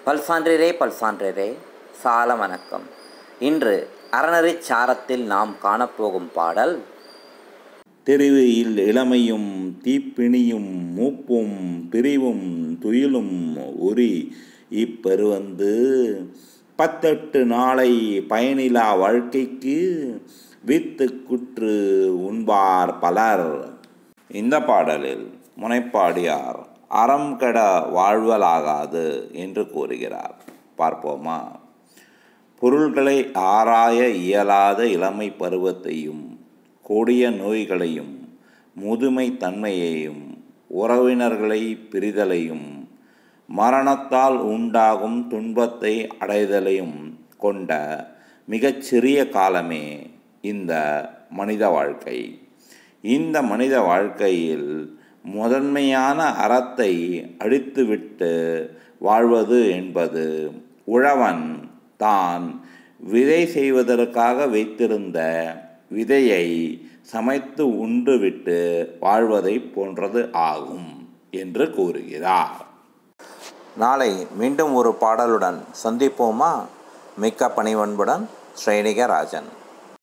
பல்சான்றிரே பல்சான்றிரே சால வணக்கம் இன்று அறநெறிச் சாரத்தில் நாம் காணப்போகும் பாடல் தெரிவில் இளமையும் தீப்பிணியும் மூப்பும் பிரிவும் துயிலும் உரி இப்பெருவந்து பத்தெட்டு நாளை பயனிலா வாழ்க்கைக்கு வித்து குற்று உண்பார் பலர் இந்த பாடலில் முனைப்பாடியார் அறம் கெட வாழ்வலாகாது என்று கூறுகிறார் பார்ப்போமா பொருள்களை ஆராய இயலாத இளமை பருவத்தையும் கொடிய நோய்களையும் முதுமை தன்மையையும் உறவினர்களை பிரிதலையும் மரணத்தால் உண்டாகும் துன்பத்தை அடைதலையும் கொண்ட மிகச்சிறிய காலமே இந்த மனித வாழ்க்கை இந்த மனித வாழ்க்கையில் முதன்மையான அறத்தை அழித்துவிட்டு வாழ்வது என்பது உழவன் தான் விதை செய்வதற்காக வைத்திருந்த விதையை சமைத்து உண்டுவிட்டு வாழ்வதை போன்றது ஆகும் என்று கூறுகிறார் நாளை மீண்டும் ஒரு பாடலுடன் சந்திப்போமா மிக்க பணிவன்புடன் ஸ்ரேணிக ராஜன்